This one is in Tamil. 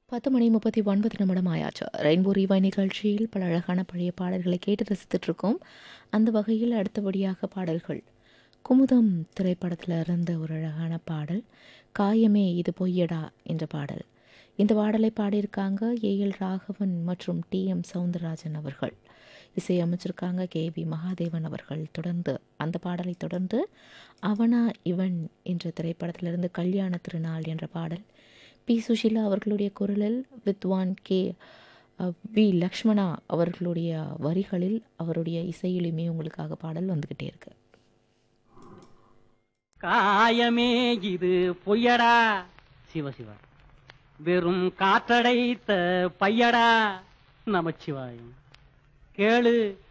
பத்து மணி முப்பத்தி ஒன்பது நிமிடம் ஆயாச்சு ரெயின்போ ரீவாய் நிகழ்ச்சியில் பல அழகான பழைய பாடல்களை கேட்டு ரசித்துட்டு இருக்கோம் அந்த வகையில் அடுத்தபடியாக பாடல்கள் குமுதம் திரைப்படத்தில் இருந்த ஒரு அழகான பாடல் காயமே இது பொய்யடா என்ற பாடல் இந்த பாடலை பாடியிருக்காங்க ஏஎல் ராகவன் மற்றும் டி எம் சவுந்தரராஜன் அவர்கள் இசையமைச்சிருக்காங்க கே வி மகாதேவன் அவர்கள் தொடர்ந்து அந்த பாடலை தொடர்ந்து அவனா இவன் என்ற திரைப்படத்திலிருந்து கல்யாண திருநாள் என்ற பாடல் பி சுஷீலா அவர்களுடைய குரலில் வித்வான் கே அஹ், வி லக்ஷ்மணா அவர்களுடைய வரிகளில் அவருடைய இசையிலுமே உங்களுக்காக பாடல் வந்துக்கிட்டே இருக்கு காயமே இது பொய்யடா சிவ சிவ வெறும் காற்றடைத்த பையடா நமச்சிவாயம் கேளு